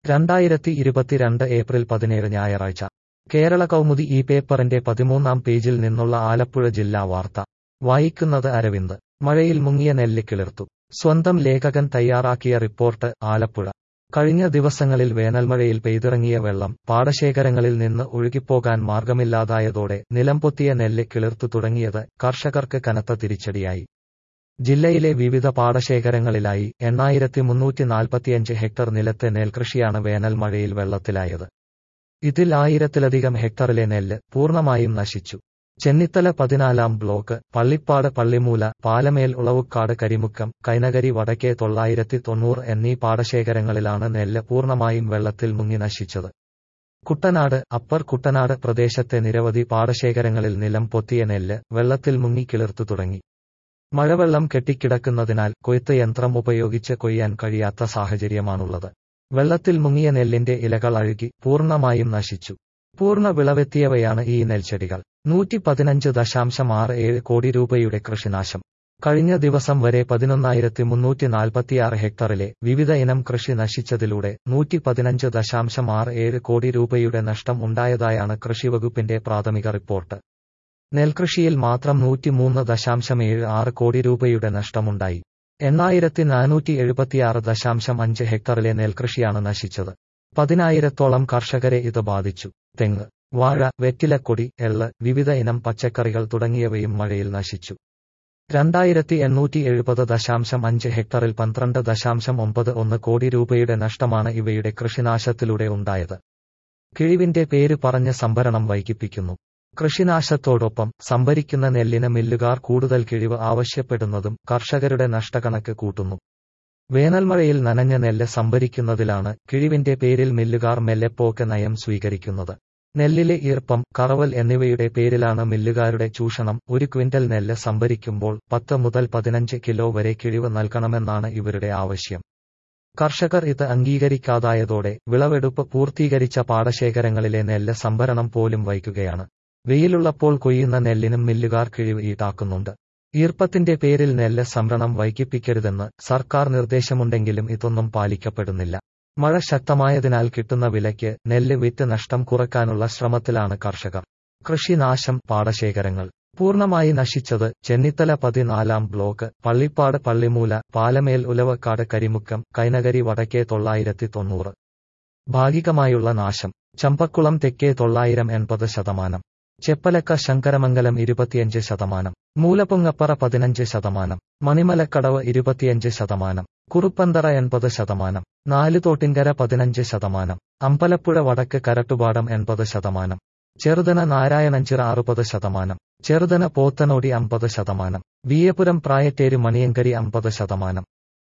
രണ്ടായിരത്തി ഇരുപത്തിരണ്ട് ഏപ്രിൽ പതിനേഴ് ഞായറാഴ്ച കേരള കൗമുദി ഈ പേപ്പറിന്റെ പതിമൂന്നാം പേജിൽ നിന്നുള്ള ആലപ്പുഴ ജില്ലാ വാർത്ത വായിക്കുന്നത് അരവിന്ദ് മഴയിൽ മുങ്ങിയ നെല്ല് കിളിർത്തു സ്വന്തം ലേഖകൻ തയ്യാറാക്കിയ റിപ്പോർട്ട് ആലപ്പുഴ കഴിഞ്ഞ ദിവസങ്ങളിൽ വേനൽമഴയിൽ പെയ്തിറങ്ങിയ വെള്ളം പാടശേഖരങ്ങളിൽ നിന്ന് ഒഴുകിപ്പോകാൻ മാർഗമില്ലാതായതോടെ നിലംപൊത്തിയ നെല്ല് കിളിർത്തു തുടങ്ങിയത് കർഷകർക്ക് കനത്ത തിരിച്ചടിയായി ജില്ലയിലെ വിവിധ പാടശേഖരങ്ങളിലായി എണ്ണായിരത്തി മുന്നൂറ്റി നാൽപ്പത്തിയഞ്ച് ഹെക്ടർ നിലത്തെ നെൽകൃഷിയാണ് വേനൽ മഴയിൽ വെള്ളത്തിലായത് ഇതിൽ ആയിരത്തിലധികം ഹെക്ടറിലെ നെല്ല് പൂർണ്ണമായും നശിച്ചു ചെന്നിത്തല പതിനാലാം ബ്ലോക്ക് പള്ളിപ്പാട് പള്ളിമൂല പാലമേൽ ഉളവുക്കാട് കരിമുക്കം കൈനകരി വടക്കേ തൊള്ളായിരത്തി തൊണ്ണൂറ് എന്നീ പാടശേഖരങ്ങളിലാണ് നെല്ല് പൂർണ്ണമായും വെള്ളത്തിൽ മുങ്ങി നശിച്ചത് കുട്ടനാട് അപ്പർ കുട്ടനാട് പ്രദേശത്തെ നിരവധി പാടശേഖരങ്ങളിൽ നിലം പൊത്തിയ നെല്ല് വെള്ളത്തിൽ മുങ്ങി കിളിർത്തു തുടങ്ങി മഴവെള്ളം കെട്ടിക്കിടക്കുന്നതിനാൽ കൊയ്ത്ത് യന്ത്രം ഉപയോഗിച്ച് കൊയ്യാൻ കഴിയാത്ത സാഹചര്യമാണുള്ളത് വെള്ളത്തിൽ മുങ്ങിയ നെല്ലിന്റെ ഇലകൾ അഴുകി പൂർണ്ണമായും നശിച്ചു പൂർണ്ണ വിളവെത്തിയവയാണ് ഈ നെൽച്ചെടികൾ നൂറ്റി പതിനഞ്ച് ദശാംശം ആറ് ഏഴ് കോടി രൂപയുടെ കൃഷിനാശം കഴിഞ്ഞ ദിവസം വരെ പതിനൊന്നായിരത്തി മുന്നൂറ്റി നാൽപ്പത്തിയാറ് ഹെക്ടറിലെ വിവിധ ഇനം കൃഷി നശിച്ചതിലൂടെ നൂറ്റി പതിനഞ്ച് ദശാംശം ആറ് ഏഴ് കോടി രൂപയുടെ നഷ്ടം ഉണ്ടായതായാണ് കൃഷിവകുപ്പിന്റെ പ്രാഥമിക റിപ്പോർട്ട് നെൽകൃഷിയിൽ മാത്രം നൂറ്റിമൂന്ന് ദശാംശം ഏഴ് ആറ് കോടി രൂപയുടെ നഷ്ടമുണ്ടായി എണ്ണായിരത്തി നാനൂറ്റി എഴുപത്തിയാറ് ദശാംശം അഞ്ച് ഹെക്ടറിലെ നെൽകൃഷിയാണ് നശിച്ചത് പതിനായിരത്തോളം കർഷകരെ ഇത് ബാധിച്ചു തെങ്ങ് വാഴ വെറ്റിലക്കൊടി എള്ള് വിവിധ ഇനം പച്ചക്കറികൾ തുടങ്ങിയവയും മഴയിൽ നശിച്ചു രണ്ടായിരത്തി എണ്ണൂറ്റി എഴുപത് ദശാംശം അഞ്ച് ഹെക്ടറിൽ പന്ത്രണ്ട് ദശാംശം ഒമ്പത് ഒന്ന് കോടി രൂപയുടെ നഷ്ടമാണ് ഇവയുടെ കൃഷിനാശത്തിലൂടെ ഉണ്ടായത് കിഴിവിന്റെ പേര് പറഞ്ഞ് സംഭരണം വൈകിപ്പിക്കുന്നു കൃഷിനാശത്തോടൊപ്പം സംഭരിക്കുന്ന നെല്ലിന് മില്ലുകാർ കൂടുതൽ കിഴിവ് ആവശ്യപ്പെടുന്നതും കർഷകരുടെ നഷ്ടക്കണക്ക് കൂട്ടുന്നു വേനൽമഴയിൽ നനഞ്ഞ നെല്ല് സംഭരിക്കുന്നതിലാണ് കിഴിവിന്റെ പേരിൽ മില്ലുകാർ മെല്ലെപ്പോക്ക് നയം സ്വീകരിക്കുന്നത് നെല്ലിലെ ഈർപ്പം കറവൽ എന്നിവയുടെ പേരിലാണ് മില്ലുകാരുടെ ചൂഷണം ഒരു ക്വിന്റൽ നെല്ല് സംഭരിക്കുമ്പോൾ പത്ത് മുതൽ പതിനഞ്ച് കിലോ വരെ കിഴിവ് നൽകണമെന്നാണ് ഇവരുടെ ആവശ്യം കർഷകർ ഇത് അംഗീകരിക്കാതായതോടെ വിളവെടുപ്പ് പൂർത്തീകരിച്ച പാടശേഖരങ്ങളിലെ നെല്ല് സംഭരണം പോലും വൈകുകയാണ് വെയിലുള്ളപ്പോൾ കൊയ്യുന്ന നെല്ലിനും മില്ലുകാർ കിഴിവ് ഈടാക്കുന്നുണ്ട് ഈർപ്പത്തിന്റെ പേരിൽ നെല്ല് സംഭരണം വൈകിപ്പിക്കരുതെന്ന് സർക്കാർ നിർദ്ദേശമുണ്ടെങ്കിലും ഇതൊന്നും പാലിക്കപ്പെടുന്നില്ല മഴ ശക്തമായതിനാൽ കിട്ടുന്ന വിലയ്ക്ക് നെല്ല് വിറ്റ് നഷ്ടം കുറയ്ക്കാനുള്ള ശ്രമത്തിലാണ് കർഷകർ കൃഷിനാശം പാടശേഖരങ്ങൾ പൂർണ്ണമായി നശിച്ചത് ചെന്നിത്തല പതിനാലാം ബ്ലോക്ക് പള്ളിപ്പാട് പള്ളിമൂല പാലമേൽ ഉലവക്കാട് കരിമുക്കം കൈനകരി വടക്കേ തൊള്ളായിരത്തി തൊണ്ണൂറ് ഭാഗികമായുള്ള നാശം ചമ്പക്കുളം തെക്കേ തൊള്ളായിരം എൺപത് ശതമാനം ചെപ്പലക്ക ശങ്കരമംഗലം ഇരുപത്തിയഞ്ച് ശതമാനം മൂലപ്പൊങ്ങപ്പറ പതിനഞ്ച് ശതമാനം മണിമലക്കടവ് ഇരുപത്തിയഞ്ച് ശതമാനം കുറുപ്പന്തറ എൺപത് ശതമാനം നാലുതോട്ടിൻകര പതിനഞ്ച് ശതമാനം അമ്പലപ്പുഴ വടക്ക് കരട്ടുപാടം എൺപത് ശതമാനം ചെറുതന നാരായണഞ്ചിറ അറുപത് ശതമാനം ചെറുതന പോത്തനോടി അമ്പത് ശതമാനം വിയപുരം പ്രായറ്റേര് മണിയങ്കരി അമ്പത് ശതമാനം